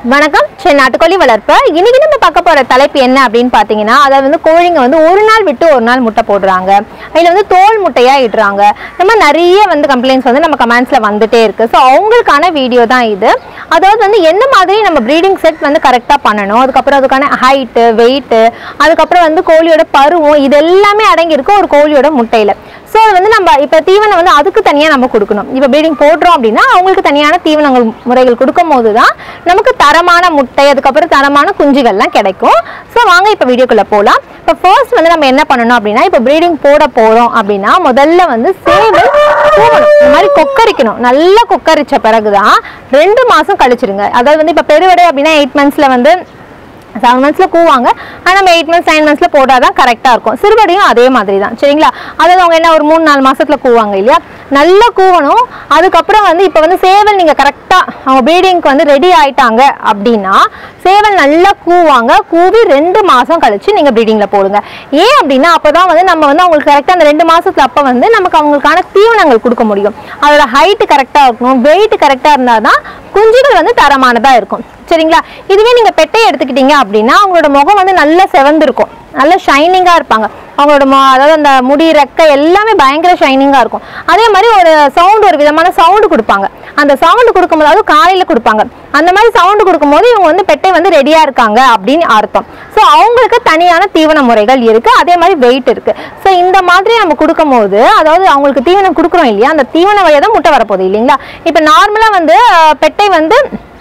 வணக்கம் சரி நாட்டுக்கோழி வளர்ப்பு இன்னைக்கு நம்ம பார்க்க போற தலைப்பு என்ன அப்படின்னு பார்த்தீங்கன்னா அதாவது வந்து கோழிங்க வந்து ஒரு நாள் விட்டு ஒரு நாள் முட்டை போடுறாங்க அதில் வந்து தோல் முட்டையா இடுறாங்க இந்த மாதிரி நிறைய வந்து கம்ப்ளைண்ட்ஸ் வந்து நம்ம கமெண்ட்ஸ்ல வந்துட்டே இருக்கு ஸோ அவங்களுக்கான வீடியோ தான் இது அதாவது வந்து என்ன மாதிரி நம்ம ப்ரீடிங் செட் வந்து கரெக்டாக பண்ணணும் அதுக்கப்புறம் அதுக்கான ஹைட்டு வெயிட்டு அதுக்கப்புறம் வந்து கோழியோட பருவம் இது எல்லாமே அடங்கியிருக்கு ஒரு கோழியோட முட்டையில ஸோ அது வந்து நம்ம இப்போ தீவனம் வந்து அதுக்கு தனியாக நம்ம கொடுக்கணும் இப்போ ப்ரீடிங் போடுறோம் அப்படின்னா அவங்களுக்கு தனியான தீவனங்கள் முறைகள் கொடுக்கும் போது தான் நமக்கு தரமான முட்டை அதுக்கப்புறம் தரமான குஞ்சுகள்லாம் கிடைக்கும் ஸோ வாங்க இப்போ வீடியோக்குள்ளே போகலாம் இப்போ ஃபர்ஸ்ட் வந்து நம்ம என்ன பண்ணணும் அப்படின்னா இப்போ ப்ரீடிங் போட போகிறோம் அப்படின்னா முதல்ல வந்து சேவல் கூவணும் இந்த மாதிரி கொக்கரிக்கணும் நல்லா கொக்கரிச்ச பிறகு தான் ரெண்டு மாதம் கழிச்சிருங்க அதாவது வந்து இப்போ பெருவடை அப்படின்னா எயிட் மந்த்ஸில் வந்து செவன் மந்த்ஸில் கூவாங்க ஆனால் நம்ம எயிட் மந்த்ஸ் நைன் மந்த்ஸில் போட்டால் தான் கரெக்டாக இருக்கும் சிறுபடியும் அதே மாதிரி தான் சரிங்களா அதாவது அவங்க என்ன ஒரு மூணு நாலு மாசத்துல கூவாங்க இல்லையா நல்லா கூவணும் அதுக்கப்புறம் வந்து இப்போ வந்து சேவல் நீங்கள் கரெக்டாக அவங்க ப்ரீடிங்க்கு வந்து ரெடி ஆயிட்டாங்க அப்படின்னா சேவல் நல்லா கூவாங்க கூவி ரெண்டு மாதம் கழிச்சு நீங்கள் ப்ரீடிங்கில் போடுங்க ஏன் அப்படின்னா அப்போ தான் வந்து நம்ம வந்து அவங்களுக்கு கரெக்டாக அந்த ரெண்டு மாசத்துல அப்போ வந்து நமக்கு அவங்களுக்கான தீவனங்கள் கொடுக்க முடியும் அதோட ஹைட்டு கரெக்டாக இருக்கணும் வெயிட் கரெக்டாக இருந்தால் தான் குஞ்சுகள் வந்து தரமானதாக இருக்கும் சரிங்களா இதுவே நீங்க பெட்டை எடுத்துக்கிட்டீங்க அப்படின்னா அவங்களோட முகம் வந்து நல்லா செவந்திருக்கும் நல்ல ஷைனிங்கா இருப்பாங்க அவங்களோட மொ- அதாவது அந்த முடி ரெக்கை எல்லாமே பயங்கர ஷைனிங்கா இருக்கும் அதே மாதிரி ஒரு சவுண்ட் ஒரு விதமான சவுண்டு கொடுப்பாங்க அந்த சவுண்டு கொடுக்கும்போது அதாவது காலையில கொடுப்பாங்க அந்த மாதிரி சவுண்டு கொடுக்கும்போது இவங்க வந்து பெட்டை வந்து ரெடியா இருக்காங்க அப்படின்னு அர்த்தம் ஸோ அவங்களுக்கு தனியான தீவன முறைகள் இருக்கு அதே மாதிரி வெயிட் இருக்கு ஸோ இந்த மாதிரி நம்ம கொடுக்கும்போது அதாவது அவங்களுக்கு தீவனம் கொடுக்குறோம் இல்லையா அந்த தீவன வழியாக தான் முட்டை வரப்போகுது இல்லைங்களா இப்போ நார்மலா வந்து அஹ், பெட்டை வந்து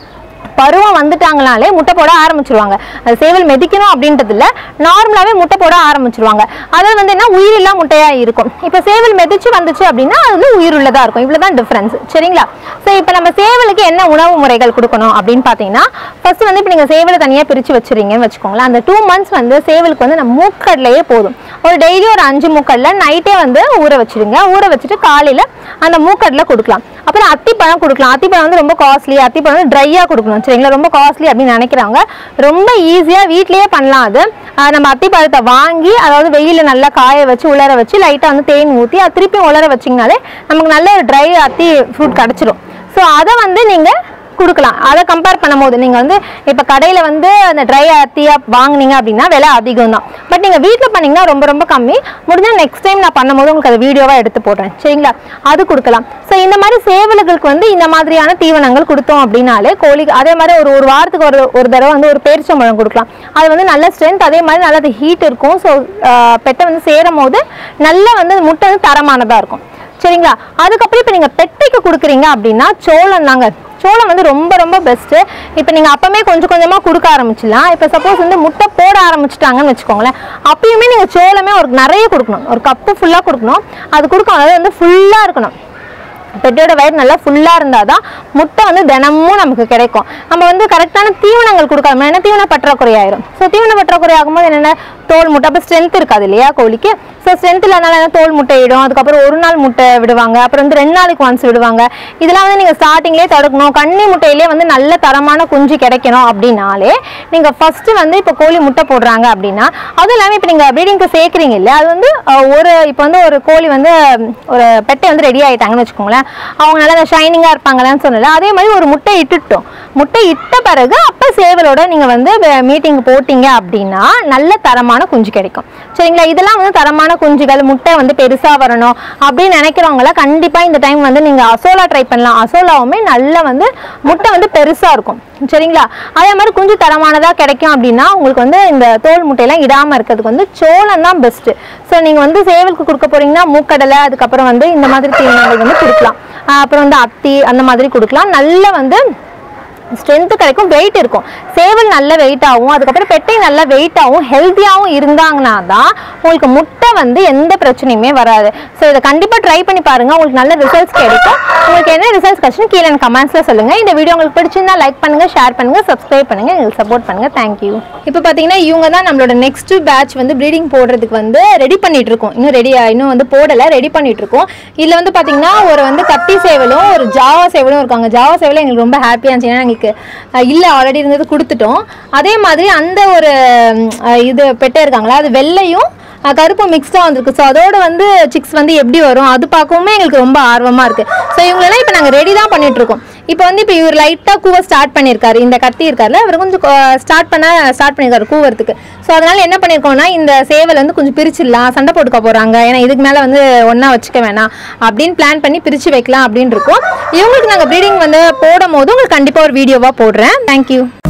பருவம் வந்துட்டாங்கனாலே முட்டை போட ஆரம்பிச்சிருவாங்க அது சேவல் மெதிக்கணும் அப்படின்றது இல்ல நார்மலாவே முட்டை போட ஆரம்பிச்சிருவாங்க அதாவது வந்து என்ன உயிரில்லா முட்டையா இருக்கும் இப்போ சேவல் மெதிச்சு வந்துச்சு அப்படின்னா அது வந்து உயிருள்ளதா இருக்கும் இவ்வளவுதான் டிஃபரன்ஸ் சரிங்களா ஸோ இப்போ நம்ம சேவலுக்கு என்ன உணவு முறைகள் கொடுக்கணும் அப்படின்னு பார்த்தீங்கன்னா ஃபர்ஸ்ட் வந்து இப்போ நீங்க சேவலை தனியா பிரிச்சு வச்சிருங்கன்னு வச்சுக்கோங்களேன் அந்த டூ மந்த்ஸ் வந்து சேவலுக்கு வந்து நம்ம மூக்கடலையே போதும் ஒரு டெய்லி ஒரு அஞ்சு மூக்கடல நைட்டே வந்து ஊற வச்சிருங்க ஊற வச்சுட்டு காலையில அந்த மூக்கடலை கொடுக்கலாம் அப்புறம் அத்திப்பழம் கொடுக்கலாம் அத்திப்பழம் வந்து ரொம்ப காஸ்ட்லி அத்திப்பழம் வந்து ட்ரையாக கொடுக்கணும் சரிங்களா ரொம்ப காஸ்ட்லி அப்படின்னு நினைக்கிறாங்க ரொம்ப ஈஸியாக வீட்லயே பண்ணலாம் அது ஆஹ் நம்ம அத்திப்பழத்தை வாங்கி அதாவது வெயில நல்லா காய வச்சு உலர வச்சு லைட்டாக வந்து தேன் ஊற்றி அது திருப்பி உலர வச்சிங்கனாலே நமக்கு நல்ல ஒரு ட்ரை அத்தி ஃப்ரூட் கிடச்சிரும் ஸோ அதை வந்து நீங்கள் கொடுக்கலாம் அதை கம்பேர் பண்ணும்போது நீங்கள் வந்து இப்போ கடையில் வந்து அந்த ட்ரை அத்தியா வாங்குனீங்க அப்படின்னா விலை அதிகம் தான் பட் நீங்கள் வீட்டில் பண்ணீங்கன்னா ரொம்ப ரொம்ப கம்மி முடிஞ்சால் நெக்ஸ்ட் டைம் நான் பண்ணும்போது உங்களுக்கு அதை வீடியோவாக எடுத்து போடுறேன் சரிங்களா அது கொடுக்கலாம் ஸோ இந்த மாதிரி சேவல்களுக்கு வந்து இந்த மாதிரியான தீவனங்கள் கொடுத்தோம் அப்படின்னாலே கோழிக்கு அதே மாதிரி ஒரு ஒரு வாரத்துக்கு ஒரு ஒரு தடவை வந்து ஒரு பேரிச்சம்பழம் கொடுக்கலாம் அது வந்து நல்ல ஸ்ட்ரென்த் அதே மாதிரி நல்ல அது ஹீட் இருக்கும் ஸோ பெட்டை வந்து சேரும் போது நல்ல வந்து முட்டை வந்து தரமானதாக இருக்கும் சரிங்களா அதுக்கப்புறம் இப்போ நீங்கள் பெட்டைக்கு கொடுக்குறீங்க அப்படின்னா சோளம் தாங்க சோளம் வந்து ரொம்ப ரொம்ப பெஸ்ட்டு இப்போ நீங்கள் அப்பமே கொஞ்சம் கொஞ்சமாக கொடுக்க ஆரம்பிச்சிடலாம் இப்போ சப்போஸ் வந்து முட்டை போட ஆரம்பிச்சிட்டாங்கன்னு வச்சுக்கோங்களேன் அப்பயுமே நீங்கள் சோளமே ஒரு நிறைய கொடுக்கணும் ஒரு கப்பு ஃபுல்லாக கொடுக்கணும் அது கொடுக்கணும் அதாவது வந்து ஃபுல்லாக இருக்கணும் பெட்டோட வயிறு நல்லா ஃபுல்லாக இருந்தால் தான் முட்டை வந்து தினமும் நமக்கு கிடைக்கும் நம்ம வந்து கரெக்டான தீவனங்கள் கொடுக்காம ஏன்னா தீவன பற்றாக்குறை ஆயிரும் ஸோ தீவன பற்றாக்குறை ஆகும்போது என்னென்ன தோல் முட்டை அப்போ ஸ்ட்ரென்த் இருக்காது இல்லையா கோழிக்கு ஸோ ஸ்ட்ரென்த் இல்லாதனால என்ன தோல் முட்டை இடும் அதுக்கப்புறம் ஒரு நாள் முட்டை விடுவாங்க அப்புறம் வந்து ரெண்டு நாளைக்கு ஒன்ஸ் விடுவாங்க இதெல்லாம் வந்து நீங்கள் ஸ்டார்டிங்லேயே தடுக்கணும் கன்னி முட்டையிலே வந்து நல்ல தரமான குஞ்சு கிடைக்கணும் அப்படின்னாலே நீங்கள் ஃபஸ்ட்டு வந்து இப்போ கோழி முட்டை போடுறாங்க அப்படின்னா அதுவும் இல்லாமல் இப்போ நீங்கள் ப்ரீடிங்க்கு சேர்க்குறீங்க இல்லையா அது வந்து அஹ், ஒரு இப்போ வந்து ஒரு கோழி வந்து உம், ஒரு பெட்டை வந்து ரெடி ஆயிட்டாங்கன்னு வச்சுக்கோங்களேன் அவங்க நல்லா ஷைனிங்காக இருப்பாங்களான்னு சொன்னல அதே மாதிரி ஒரு முட்டை இட்டுட்டோம் முட்டை இட்ட பிறகு அப்போ சேவலோட நீங்கள் வந்து மீட்டிங் போட்டீங்க அப்படின்னா நல்ல தரமான குஞ்சு கிடைக்கும் சரிங்களா இதெல்லாம் வந்து தரமான குஞ்சுகள் முட்டை வந்து பெருசாக வரணும் அப்படின்னு நினைக்கிறவங்கள கண்டிப்பாக இந்த டைம் வந்து நீங்கள் அசோலா ட்ரை பண்ணலாம் அசோலாவுமே நல்ல வந்து முட்டை வந்து பெருசாக இருக்கும் சரிங்களா அதே மாதிரி குஞ்சு தரமானதாக கிடைக்கும் அப்படின்னா உங்களுக்கு வந்து இந்த தோல் முட்டையெல்லாம் இடாமல் இருக்கிறதுக்கு வந்து சோளம் தான் பெஸ்ட்டு ஸோ நீங்கள் வந்து சேவலுக்கு கொடுக்க போறீங்கன்னா மூக்கடலை அதுக்கப்புறம் வந்து இந்த மாதிரி தீவனங்கள் வந்து கொடுக்கலாம் ஆஹ் அப்புறம் வந்து அத்தி அந்த மாதிரி கொடுக்கலாம் நல்ல வந்து ஸ்ட்ரென்த்து கிடைக்கும் வெயிட் இருக்கும் சேவல் நல்ல வெயிட் ஆகும் அதுக்கப்புறம் பெட்டை நல்ல வெயிட் ஆகும் ஹெல்த்தியாகவும் இருந்தாங்கன்னா தான் உங்களுக்கு முட்டை வந்து எந்த பிரச்சனையுமே வராது ஸோ இதை கண்டிப்பாக ட்ரை பண்ணி பாருங்க உங்களுக்கு நல்ல ரிசல்ட்ஸ் கிடைக்கும் உங்களுக்கு என்ன ரிசல்ட்ஸ் கிடைச்சுன்னு கீழே எனக்கு கமெண்ட்ஸில் சொல்லுங்க இந்த வீடியோ உங்களுக்கு பிடிச்சிருந்தா லைக் பண்ணுங்க ஷேர் பண்ணுங்க சப்ஸ்கிரைப் பண்ணுங்க எங்களுக்கு சப்போர்ட் பண்ணுங்க தேங்க்யூ இப்போ பார்த்தீங்கன்னா இவங்க தான் நம்மளோட நெக்ஸ்ட் பேட்ச் வந்து ப்ரீடிங் போடுறதுக்கு வந்து ரெடி பண்ணிட்டு இருக்கோம் இன்னும் ரெடி இன்னும் வந்து போடலை ரெடி பண்ணிட்டு இருக்கோம் இதில் வந்து பார்த்தீங்கன்னா ஒரு வந்து கத்தி சேவலும் ஒரு ஜாவா சேவலும் இருக்காங்க ஜாவா சேவலும் எங்களுக்கு ரொம்ப ஹாப்பியாக இருந்துச்சு ஏன்னா எங்களுக்கு அஹ், இல்லை ஆல்ரெடி இருந்தது கொடுத்துட்டோம் அதே மாதிரி அந்த ஒரு ம், அஹ், இது பெட்டை இருக்காங்களா அது வெள்ளையும் அஹ், கருப்பும் மிக்ஸ்டாக வந்திருக்கு ஸோ அதோட வந்து சிக்ஸ் வந்து எப்படி வரும் அது பார்க்கவுமே எங்களுக்கு ரொம்ப ஆர்வமாக இருக்குது ஸோ இவங்களெல்லாம் இப்போ நாங்கள் ரெடி தான் பண்ணிட்டு இருக்கோம் இப்போ வந்து இப்போ இவர் லைட்டாக கூவ ஸ்டார்ட் பண்ணியிருக்காரு இந்த கத்தி இருக்காருல அவர் கொஞ்சம் ஸ்டார்ட் பண்ண ஸ்டார்ட் பண்ணியிருக்காரு கூவறதுக்கு ஸோ அதனால என்ன பண்ணியிருக்கோம்னா இந்த சேவல் வந்து கொஞ்சம் பிரிச்சிடலாம் சண்டை போட்டுக்க போகிறாங்க ஏன்னா இதுக்கு மேலே வந்து ஒன்றா வச்சுக்க வேணாம் அப்படின்னு பிளான் பண்ணி பிரித்து வைக்கலாம் அப்படின்னு இருக்கோம் இவங்களுக்கு நாங்கள் ப்ரீடிங் வந்து போடும் போது உங்களுக்கு கண்டிப்பாக ஒரு வீடியோவாக போடுறேன் தேங்க்யூ